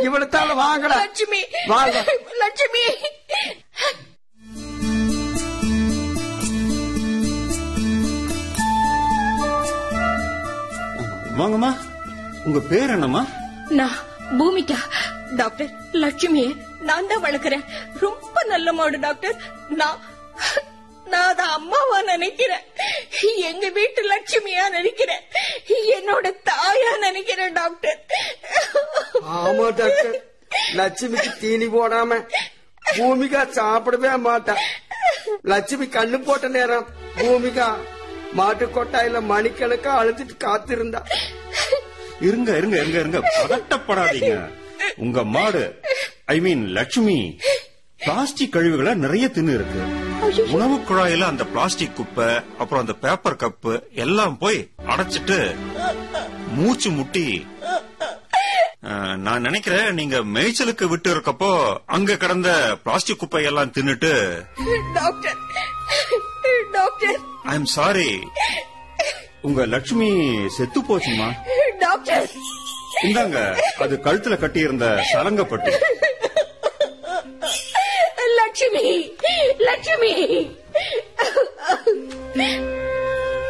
இவ்வளத்தால வாங்கடா லட்சுமி வாங்க லட்சுமி வாங்கம்மா உங்க பேர் என்னம்மா நான் பூமிகா டாக்டர் லட்சுமிய நான் தான் வளர்க்கிறேன் ரொம்ப நல்ல மாடு டாக்டர் நான் நான் அத அம்மாவா நினைக்கிறேன் எங்க வீட்டு லட்சுமியா நினைக்கிறேன் என்னோட தாயா நினைக்கிறேன் டாக்டர் ஆமா டாக்டர் லட்சுமிக்கு தீனி போடாம பூமிகா சாப்பிடவே மாட்டா லட்சுமி கண்ணு போட்ட நேரம் பூமிகா மாட்டு கொட்டாயில மணிக்கணக்கா அழுதுட்டு காத்திருந்தா இருங்க இருங்க இருங்க இருங்க பதட்டப்படாதீங்க உங்க மாடு ஐ மீன் லட்சுமி பிளாஸ்டிக் கழிவுகளை நிறைய தின்னு இருக்கு உணவு குழாயில அந்த பிளாஸ்டிக் குப்பை அப்புறம் அந்த பேப்பர் கப்பு எல்லாம் போய் அடைச்சிட்டு மூச்சு முட்டி அஹ், நான் நினைக்கிறேன் நீங்க மேய்ச்சலுக்கு விட்டு இருக்கப்போ அங்க கிடந்த பிளாஸ்டிக் குப்பை எல்லாம் தின்னுட்டு doctor doctor I am sorry உங்க லட்சுமி செத்து போச்சுமா டாக்டர் இந்தாங்க அது கழுத்துல கட்டி இருந்த சலங்கப்பட்டு லட்சுமி லட்சுமி